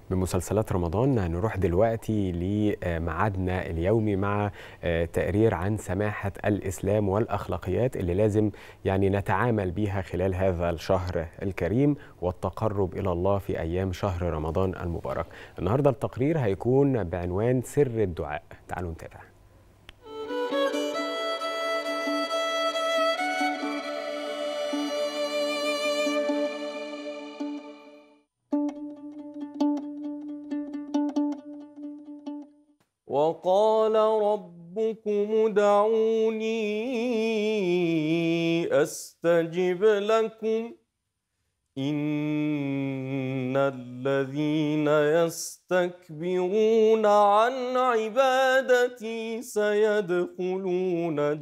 بمسلسلات رمضان نروح دلوقتي لميعادنا اليومي مع تقرير عن سماحة الإسلام والأخلاقيات اللي لازم يعني نتعامل بيها خلال هذا الشهر الكريم والتقرب إلى الله في أيام شهر رمضان المبارك النهاردة التقرير هيكون بعنوان سر الدعاء تعالوا نتابع وقال ربكم ادعوني استجب لكم ان الذين يستكبرون عن عبادتي سيدخلون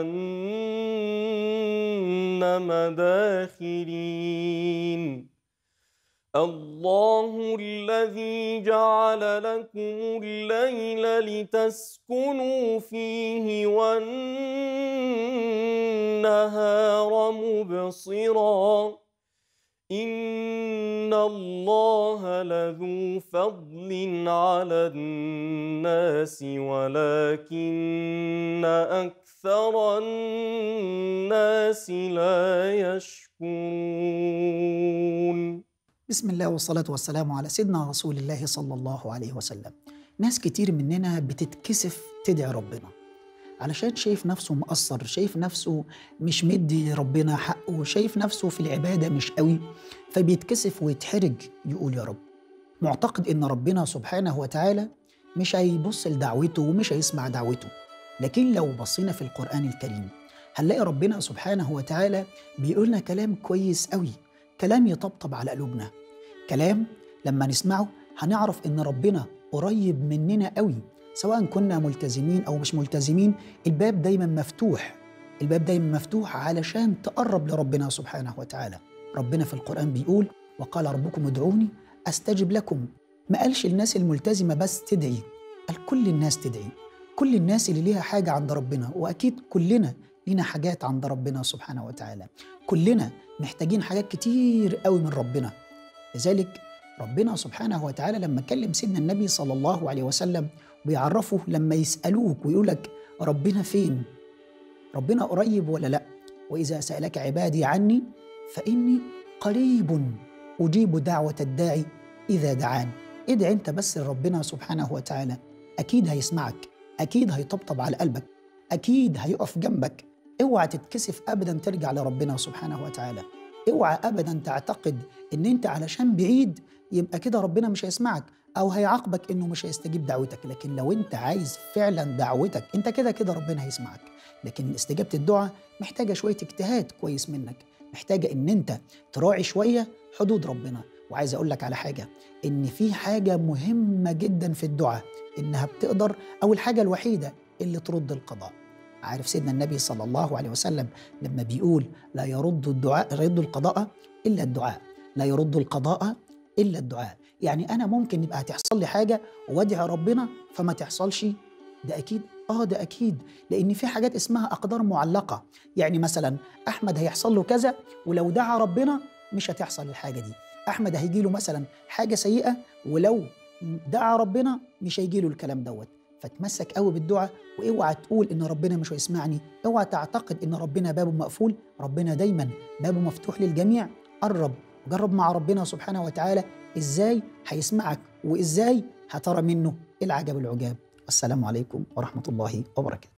جهنم داخرين الله الذي جعل لكم الليل لتسكنوا فيه والنهار مبصرا إن الله لذو فضل على الناس ولكن أكثر الناس لا يشكرون بسم الله والصلاة والسلام على سيدنا رسول الله صلى الله عليه وسلم ناس كتير مننا بتتكسف تدعي ربنا علشان شايف نفسه مقصر شايف نفسه مش مدي ربنا حقه شايف نفسه في العبادة مش قوي فبيتكسف ويتحرج يقول يا رب معتقد ان ربنا سبحانه وتعالى مش هيبص لدعوته ومش هيسمع دعوته لكن لو بصينا في القرآن الكريم هنلاقي ربنا سبحانه وتعالى بيقولنا كلام كويس قوي كلام يطبطب على قلوبنا كلام لما نسمعه هنعرف ان ربنا قريب مننا قوي سواء كنا ملتزمين او مش ملتزمين الباب دايما مفتوح الباب دايما مفتوح علشان تقرب لربنا سبحانه وتعالى ربنا في القرآن بيقول وقال ربكم ادعوني استجب لكم ما قالش الناس الملتزمة بس تدعي قال كل الناس تدعي كل الناس اللي ليها حاجة عند ربنا وأكيد كلنا لينا حاجات عند ربنا سبحانه وتعالى كلنا محتاجين حاجات كتير قوي من ربنا لذلك ربنا سبحانه وتعالى لما كلم سيدنا النبي صلى الله عليه وسلم ويعرفه لما يسألوك ويقولك ربنا فين ربنا قريب ولا لا وإذا سألك عبادي عني فإني قريب أجيب دعوة الداعي إذا دعان ادعي أنت بس لربنا سبحانه وتعالى أكيد هيسمعك أكيد هيطبطب على قلبك أكيد هيقف جنبك اوعى تتكسف ابدا ترجع لربنا سبحانه وتعالى اوعى ابدا تعتقد ان انت علشان بعيد يبقى كده ربنا مش هيسمعك او هيعاقبك انه مش هيستجيب دعوتك لكن لو انت عايز فعلا دعوتك انت كده كده ربنا هيسمعك لكن استجابه الدعاء محتاجه شويه اجتهاد كويس منك محتاجه ان انت تراعي شويه حدود ربنا وعايز اقول لك على حاجه ان في حاجه مهمه جدا في الدعاء انها بتقدر او الحاجه الوحيده اللي ترد القضاء عارف سيدنا النبي صلى الله عليه وسلم لما بيقول لا يرد الدعاء يرد القضاء الا الدعاء لا يرد القضاء الا الدعاء يعني انا ممكن يبقى هتحصل لي حاجه وادعي ربنا فما تحصلش ده اكيد اه ده اكيد لان في حاجات اسمها اقدار معلقه يعني مثلا احمد هيحصل له كذا ولو دعا ربنا مش هتحصل الحاجه دي احمد هيجي له مثلا حاجه سيئه ولو دعا ربنا مش هيجي له الكلام دوت فتمسك قوي بالدعاء واوعى تقول ان ربنا مش هيسمعني اوعى تعتقد ان ربنا بابه مقفول ربنا دايما بابه مفتوح للجميع قرب جرب مع ربنا سبحانه وتعالى ازاي هيسمعك وازاي هترى منه العجب العجاب والسلام عليكم ورحمه الله وبركاته